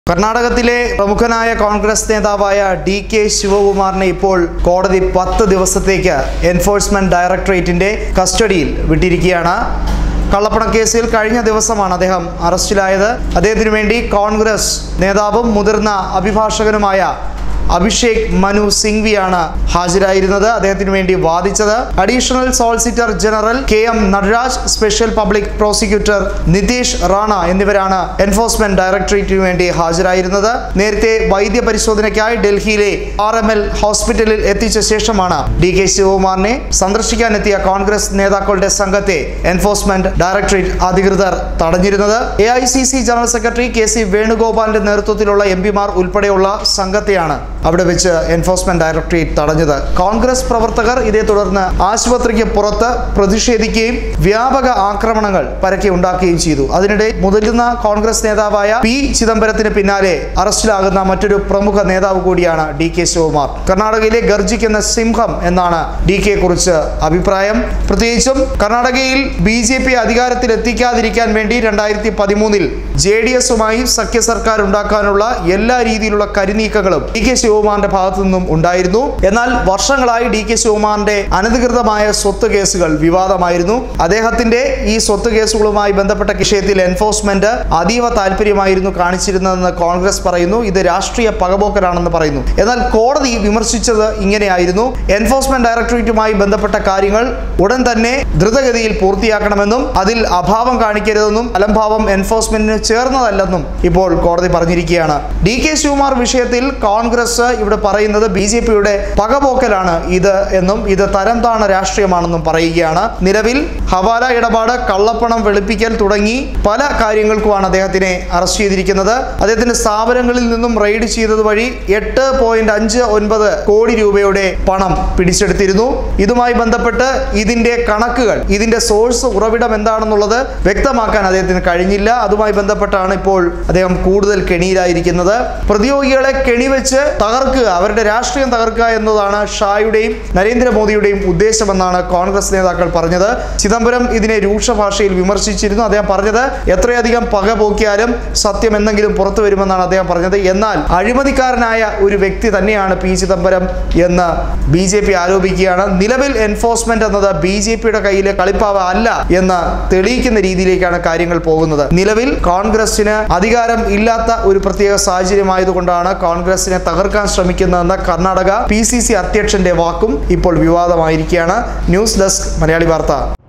കർണാടകത്തിലെ പ്രമുഖനായ കോൺഗ്രസ് നേതാവായ ഡി കെ ശിവകുമാറിനെ ഇപ്പോൾ കോടതി പത്ത് ദിവസത്തേക്ക് എൻഫോഴ്സ്മെന്റ് ഡയറക്ടറേറ്റിന്റെ കസ്റ്റഡിയിൽ വിട്ടിരിക്കുകയാണ് കള്ളപ്പണ കേസിൽ കഴിഞ്ഞ ദിവസമാണ് അദ്ദേഹം അറസ്റ്റിലായത് അദ്ദേഹത്തിനു വേണ്ടി കോൺഗ്രസ് നേതാവും മുതിർന്ന അഭിഭാഷകനുമായ അഭിഷേക് മനു സിംഗ്വിയാണ് ഹാജരായിരുന്നത് അദ്ദേഹത്തിന് വേണ്ടി വാദിച്ചത് additional solicitor general K M Nataraj special public prosecutor Nitish Rana എന്നിവരാണ് എൻഫോഴ്സ്മെന്റ് ഡയറക്ടറേറ്റിന് വേണ്ടി ഹാജരായിരുന്നത് നേരത്തെ വൈദ്യ പരിശോധനയ്ക്കായി ഡൽഹിയിലെ ആർ എം എൽ ഹോസ്പിറ്റലിൽ എത്തിച്ച ശേഷമാണ് ഡി കെ ശിവകുമാറിനെ സന്ദർശിക്കാനെത്തിയ കോൺഗ്രസ് നേതാക്കളുടെ സംഘത്തെ എൻഫോഴ്സ്മെന്റ് ഡയറക്ടറേറ്റ് അധികൃതർ തടഞ്ഞിരുന്നത് A I C C general secretary K C വേണുഗോപാലിന്റെ നേതൃത്വത്തിലുള്ള എം പിമാർ ഉൾപ്പെടെയുള്ള സംഘത്തെയാണ് അവിടെ വെച്ച് എൻഫോഴ്സ്മെന്റ് ഡയറക്ടറേറ്റ് തടഞ്ഞത് കോൺഗ്രസ് പ്രവർത്തകർ ഇതേ തുടർന്ന് ആശുപത്രിക്ക് പുറത്ത് പ്രതിഷേധിക്കുകയും വ്യാപക ആക്രമണങ്ങൾ പരക്കെ ഉണ്ടാക്കുകയും ചെയ്തു അതിനിടെ മുതിർന്ന കോൺഗ്രസ് നേതാവായ പി ചിദംബരത്തിന് പിന്നാലെ അറസ്റ്റിലാകുന്ന മറ്റൊരു പ്രമുഖ നേതാവ് കൂടിയാണ് ഡി കെ ശിവകുമാർ കർണാടകയിലെ ഗർജിക്കുന്ന സിംഹം എന്നാണ് ഡി കെ കുറിച്ച് അഭിപ്രായം പ്രത്യേകിച്ചും കർണാടകയിൽ ബി ജെ പി അധികാരത്തിൽ എത്തിക്കാതിരിക്കാൻ വേണ്ടി രണ്ടായിരത്തി പതിമൂന്നിൽ ജെ ഡി എസുമായി സഖ്യ സർക്കാർ ഉണ്ടാക്കാനുള്ള എല്ലാ രീതിയിലുള്ള കരിനീക്കങ്ങളും ഡി കെ ശിവകുമാറിന്റെ ഭാഗത്തു നിന്നും ഉണ്ടായിരുന്നു എന്നാൽ വർഷങ്ങളായി ഡി കെ ശിവകുമാറിന്റെ അനധികൃതമായ സ്വത്ത് കേസുകൾ വിവാദമായിരുന്നു അദ്ദേഹത്തിന്റെ ഈ സ്വത്ത് കേസുകളുമായി ബന്ധപ്പെട്ട വിഷയത്തിൽ എൻഫോഴ്സ്മെന്റ് അതീവ താല്പര്യമായിരുന്നു കാണിച്ചിരുന്നതെന്ന് കോൺഗ്രസ് പറയുന്നു ഇത് രാഷ്ട്രീയ പകപോക്കലാണെന്ന് പറയുന്നു എന്നാൽ കോടതി വിമർശിച്ചത് ഇങ്ങനെയായിരുന്നു എൻഫോഴ്സ്മെന്റ് ഡയറക്ടറേറ്റുമായി ബന്ധപ്പെട്ട കാര്യങ്ങൾ ഉടൻ തന്നെ ദ്രുതഗതിയിൽ പൂർത്തിയാക്കണമെന്നും അതിൽ അഭാവം കാണിക്കരുതെന്നും അലംഭാവം എൻഫോഴ്സ്മെന്റിന് ചേർന്നതല്ലെന്നും ഇപ്പോൾ കോടതി പറഞ്ഞിരിക്കുകയാണ് ഡി കെ ശിവകുമാർ വിഷയത്തിൽ കോൺഗ്രസ് ഇവിടെ പറയുന്നത് ബി ജെ പിയുടെ പകപോക്കലാണ് ഇത് എന്നും ഇത് തരം താണ രാഷ്ട്രീയമാണെന്നും പറയുകയാണ് നിലവിൽ ഹവാല ഇടപാട് കള്ളപ്പണം വെളുപ്പിക്കൽ തുടങ്ങി പല കാര്യങ്ങൾക്കുമാണ് അദ്ദേഹത്തിനെ അറസ്റ്റ് ചെയ്തിരിക്കുന്നത് അദ്ദേഹത്തിന്റെ സ്ഥാപനങ്ങളിൽ നിന്നും റെയ്ഡ് ചെയ്തത് വഴി എട്ട് പോയിന്റ് അഞ്ച് ഒൻപത് കോടി രൂപയുടെ പണം പിടിച്ചെടുത്തിരുന്നു ഇതുമായി ബന്ധപ്പെട്ട് ഇതിന്റെ കണക്കുകൾ ഇതിന്റെ സോഴ്സ് ഉറവിടം എന്താണെന്നുള്ളത് വ്യക്തമാക്കാൻ അദ്ദേഹത്തിന് കഴിഞ്ഞില്ല അതുമായി ബന്ധപ്പെട്ടാണ് ഇപ്പോൾ അദ്ദേഹം കൂടുതൽ കെണിയിലായിരിക്കുന്നത് പ്രതിയോഗികളെ കെണിവെച്ച് തകർക്കുക അവരുടെ രാഷ്ട്രീയം തകർക്കുക എന്നതാണ് ഷായുടെയും നരേന്ദ്രമോദിയുടെയും ഉദ്ദേശമെന്നാണ് കോൺഗ്രസ് നേതാക്കൾ പറഞ്ഞത് ചിദംബരം ഇതിനെ രൂക്ഷ ഭാഷയിൽ വിമർശിച്ചിരുന്നു അദ്ദേഹം പറഞ്ഞത് എത്രയധികം പക പോക്കിയാലും സത്യം എന്തെങ്കിലും പുറത്തു വരുമെന്നാണ് അദ്ദേഹം പറഞ്ഞത് എന്നാൽ അഴിമതിക്കാരനായ ഒരു വ്യക്തി തന്നെയാണ് പി ചിദംബരം എന്ന് ബി ജെ പി ആരോപിക്കുകയാണ് നിലവിൽ എൻഫോഴ്സ്മെന്റ് എന്നത് ബി ജെ പിയുടെ കയ്യിലെ കളിപ്പാവ അല്ല എന്ന് തെളിയിക്കുന്ന രീതിയിലേക്കാണ് കാര്യങ്ങൾ പോകുന്നത് നിലവിൽ കോൺഗ്രസിന് അധികാരം ഇല്ലാത്ത ഒരു പ്രത്യേക സാഹചര്യമായതുകൊണ്ടാണ് കോൺഗ്രസിനെ തകർക്കാൻ ശ്രമിക്കുന്നതെന്ന കർണാടക പി സി സി അധ്യക്ഷന്റെ വാക്കും ഇപ്പോൾ വിവാദമായിരിക്കുകയാണ് ന്യൂസ് ഡെസ്ക് മലയാളി വാർത്ത